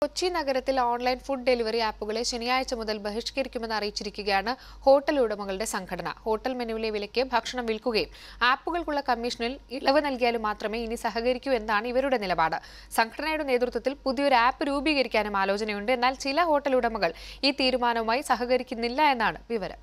കൊച്ചി നഗരത്തിൽ online food delivery ആപ്പുകളെ ശനിയാഴ്ച മുതൽ ബഹിഷ്കരിക്കുമെന്ന് അറിയിച്ചിരിക്കുകയാണ് ഹോട്ടൽ ഉടമകളുടെ സംഘടന ഹോട്ടൽ മെനുവിലെ വിലയ്ക്ക് ഭക്ഷണം വിൽക്കുകയും ആപ്പുകൾക്കുള്ള കമ്മീഷനിൽ ഇളവ് നൽകിയാലും മാത്രമേ ഇനി സഹകരിക്കൂ എന്നാണ് ഇവരുടെ നിലപാട് സംഘടനയുടെ നേതൃത്വത്തിൽ പുതിയൊരു ആപ്പ് രൂപീകരിക്കാനും ആലോചനയുണ്ട് എന്നാൽ ചില ഹോട്ടൽ ഉടമകൾ ഈ തീരുമാനവുമായി സഹകരിക്കുന്നില്ല എന്നാണ് വിവരം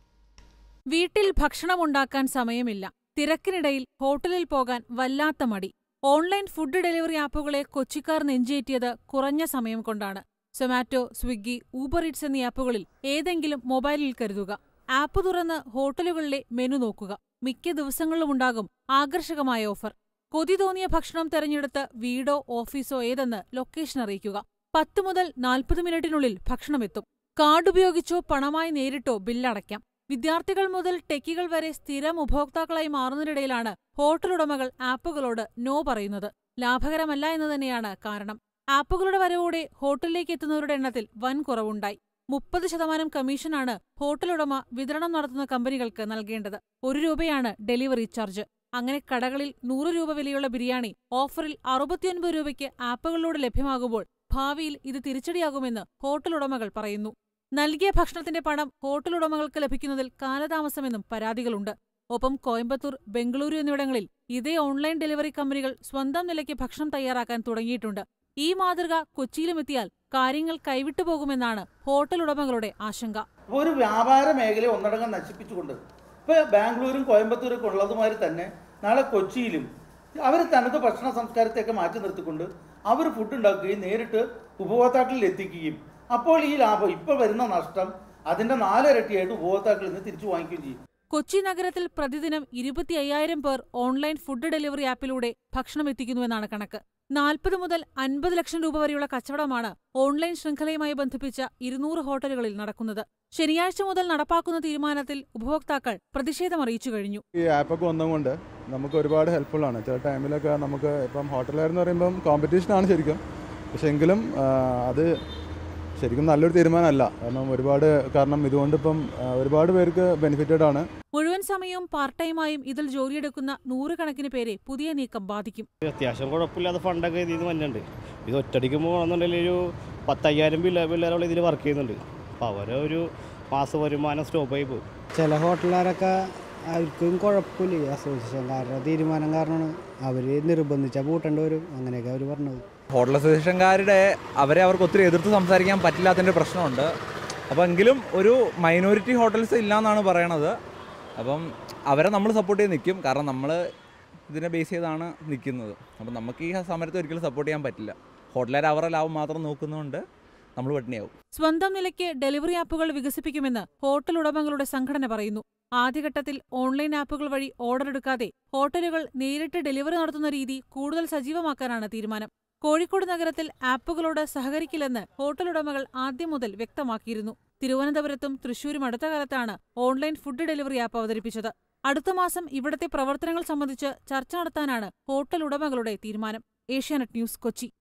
വീട്ടിൽ ഭക്ഷണമുണ്ടാക്കാൻ സമയമില്ല തിരക്കിനിടയിൽ ഹോട്ടലിൽ പോകാൻ വല്ലാത്ത മടി ഓൺലൈൻ ഫുഡ് ഡെലിവറി ആപ്പുകളെ കൊച്ചിക്കാർ നെഞ്ചേറ്റിയത് കുറഞ്ഞ സമയം കൊണ്ടാണ് സൊമാറ്റോ സ്വിഗ്ഗി ഊബർ ഈറ്റ്സ് എന്നീ ആപ്പുകളിൽ ഏതെങ്കിലും മൊബൈലിൽ കരുതുക ആപ്പ് തുറന്ന് ഹോട്ടലുകളിലെ മെനു നോക്കുക മിക്ക ദിവസങ്ങളിലുമുണ്ടാകും ആകർഷകമായ ഓഫർ കൊതി തോന്നിയ ഭക്ഷണം തെരഞ്ഞെടുത്ത് വീടോ ഓഫീസോ ഏതെന്ന് ലൊക്കേഷൻ അറിയിക്കുക പത്ത് മുതൽ നാൽപ്പത് മിനിറ്റിനുള്ളിൽ ഭക്ഷണമെത്തും കാർഡ് ഉപയോഗിച്ചോ പണമായി നേരിട്ടോ ബില്ലടയ്ക്കാം വിദ്യാർത്ഥികൾ മുതൽ ടെക്കികൾ വരെ സ്ഥിരം ഉപഭോക്താക്കളായി മാറുന്നതിനിടയിലാണ് ഹോട്ടലുടമകൾ ആപ്പുകളോട് നോ പറയുന്നത് ലാഭകരമല്ല എന്ന് തന്നെയാണ് കാരണം ആപ്പുകളുടെ വരവോടെ ഹോട്ടലിലേക്ക് എത്തുന്നവരുടെ എണ്ണത്തിൽ വൻ കുറവുണ്ടായി മുപ്പത് ശതമാനം കമ്മീഷനാണ് ഹോട്ടലുടമ വിതരണം നടത്തുന്ന കമ്പനികൾക്ക് നൽകേണ്ടത് ഒരു രൂപയാണ് ഡെലിവറി ചാർജ് അങ്ങനെ കടകളിൽ നൂറ് രൂപ വിലയുള്ള ബിരിയാണി ഓഫറിൽ അറുപത്തിയൊൻപത് രൂപയ്ക്ക് ആപ്പുകളിലൂടെ ലഭ്യമാകുമ്പോൾ ഭാവിയിൽ ഇത് തിരിച്ചടിയാകുമെന്ന് ഹോട്ടലുടമകൾ പറയുന്നു നൽകിയ ഭക്ഷണത്തിന്റെ പണം ഹോട്ടലുടമകൾക്ക് ലഭിക്കുന്നതിൽ കാലതാമസമെന്നും പരാതികളുണ്ട് ഒപ്പം കോയമ്പത്തൂർ ബംഗളൂരു എന്നിവിടങ്ങളിൽ ഇതേ ഓൺലൈൻ ഡെലിവറി കമ്പനികൾ സ്വന്തം നിലയ്ക്ക് ഭക്ഷണം തയ്യാറാക്കാൻ തുടങ്ങിയിട്ടുണ്ട് ഈ മാതൃക കൊച്ചിയിലുമെത്തിയാൽ കാര്യങ്ങൾ കൈവിട്ടുപോകുമെന്നാണ് ഹോട്ടലുടമകളുടെ ആശങ്ക അപ്പോൾ ഒരു വ്യാപാര മേഖലയെ ഒന്നടങ്കം നശിപ്പിച്ചുകൊണ്ട് ഇപ്പോൾ ബാംഗ്ലൂരും കോയമ്പത്തൂരും ഒക്കെ ഉള്ളതുമാതിരി തന്നെ നാളെ കൊച്ചിയിലും അവർ തനത് ഭക്ഷണ സംസ്കാരത്തെയൊക്കെ മാറ്റി നിർത്തിക്കൊണ്ട് അവർ ഫുഡ് ഉണ്ടാക്കുകയും നേരിട്ട് ഉപഭോക്താക്കളിൽ എത്തിക്കുകയും അപ്പോൾ ഈ ലാഭം ഇപ്പോൾ വരുന്ന നഷ്ടം അതിൻ്റെ നാലിരട്ടിയായിട്ട് ഉപഭോക്താക്കളിൽ നിന്ന് തിരിച്ചു വാങ്ങിക്കുകയും ചെയ്യും കൊച്ചി നഗരത്തിൽ പ്രതിദിനം ഇരുപത്തി അയ്യായിരം പേർ ഓൺലൈൻ ഫുഡ് ഡെലിവറി ആപ്പിലൂടെ ഭക്ഷണം എത്തിക്കുന്നുവെന്നാണ് കണക്ക് നാൽപ്പത് മുതൽ അൻപത് ലക്ഷം രൂപ വരെയുള്ള കച്ചവടമാണ് ഓൺലൈൻ ശൃംഖലയുമായി ബന്ധിപ്പിച്ച ഇരുന്നൂറ് ഹോട്ടലുകളിൽ നടക്കുന്നത് ശനിയാഴ്ച മുതൽ നടപ്പാക്കുന്ന തീരുമാനത്തിൽ ഉപഭോക്താക്കൾ പ്രതിഷേധമറിയിച്ചു കഴിഞ്ഞു ഈ ആപ്പൊക്കെ വന്നതുകൊണ്ട് നമുക്ക് ഒരുപാട് ഹെൽപ്ഫുൾ ആണ് ചില ടൈമിലൊക്കെ നമുക്ക് ഇപ്പം ഹോട്ടലുകാരെന്ന് പറയുമ്പം കോമ്പറ്റീഷനാണ് ശരിക്കും പക്ഷെ എങ്കിലും ആ, അത് ശരിക്കും നല്ലൊരു തീരുമാനമല്ല കാരണം ഒരുപാട് കാരണം ഇതുകൊണ്ട് ഇപ്പം ആ, ഒരുപാട് പേർക്ക് ബെനിഫിറ്റഡ് ആണ് മുഴുവൻ സമയവും പാർട്ട് ടൈമായും ഇതിൽ ജോലിയെടുക്കുന്ന നൂറുകണക്കിന് പേരെ പുതിയ നീക്കം ബാധിക്കും അത്യാവശ്യം കുഴപ്പമില്ലാത്ത ഫണ്ടൊക്കെ ഇതിൽ നിന്ന് വന്നിട്ടുണ്ട് ഇത് ഒറ്റടിക്ക് പോകണമെന്നുണ്ടെങ്കിൽ ഒരു പത്തയ്യായിരം പിള്ളേർ പിള്ളേരോളം ഇതിൽ വർക്ക് ചെയ്യുന്നുണ്ട് അപ്പോൾ അവരെ ഒരു മാസ വരുമാനം സ്റ്റോപ്പായി പോകും ചില ഹോട്ടലുകാരൊക്കെ അവർക്കും കുഴപ്പമില്ല ഈ അസോസിയേഷൻകാരുടെ തീരുമാനം കാരണമാണ് അവർ നിർബന്ധിച്ചാൽ പൂട്ടേണ്ടി വരും അങ്ങനെയൊക്കെ അവർ പറഞ്ഞത് ഹോട്ടൽ അസോസിയേഷൻകാരുടെ അവരെ അവർക്ക് ഒത്തിരി എതിർത്ത് സംസാരിക്കാൻ പറ്റില്ലാത്തതിൻ്റെ പ്രശ്നമുണ്ട് അപ്പോൾ എങ്കിലും ഒരു മൈനോറിറ്റി ഹോട്ടൽസ് ഇല്ലയെന്നാണ് പറയണത് അപ്പം അവരെ നമ്മൾ സപ്പോർട്ട് ചെയ്ത് നിൽക്കും കാരണം നമ്മൾ ഇതിനെ ബേസ് ചെയ്താണ് നിൽക്കുന്നത് അപ്പം നമുക്ക് ഈ സമരത്തെ ഒരിക്കലും സപ്പോർട്ട് ചെയ്യാൻ പറ്റില്ല ഹോട്ടലുകാർ അവരുടെ ലാഭം മാത്രം നോക്കുന്നതുകൊണ്ട് നമ്മൾ പട്ടിണിയാവും സ്വന്തം നിലയ്ക്ക് ഡെലിവറി ആപ്പുകൾ വികസിപ്പിക്കുമെന്ന് ഹോട്ടൽ ഉടമകളുടെ സംഘടന പറയുന്നു ആദ്യഘട്ടത്തിൽ ഓൺലൈൻ ആപ്പുകൾ വഴി ഓർഡർ എടുക്കാതെ ഹോട്ടലുകൾ നേരിട്ട് ഡെലിവറി നടത്തുന്ന രീതി കൂടുതൽ സജീവമാക്കാനാണ് തീരുമാനം കോഴിക്കോട് നഗരത്തിൽ ആപ്പുകളോട് സഹകരിക്കില്ലെന്ന് ഹോട്ടൽ ഉടമകൾ ആദ്യം മുതൽ വ്യക്തമാക്കിയിരുന്നു തിരുവനന്തപുരത്തും തൃശൂരും അടുത്ത കാലത്താണ് ഓൺലൈൻ ഫുഡ് ഡെലിവറി ആപ്പ് അവതരിപ്പിച്ചത് അടുത്ത മാസം ഇവിടത്തെ പ്രവർത്തനങ്ങൾ സംബന്ധിച്ച് ചർച്ച നടത്താനാണ് ഹോട്ടൽ ഉടമകളുടെ തീരുമാനം ഏഷ്യാനെറ്റ് ന്യൂസ് കൊച്ചി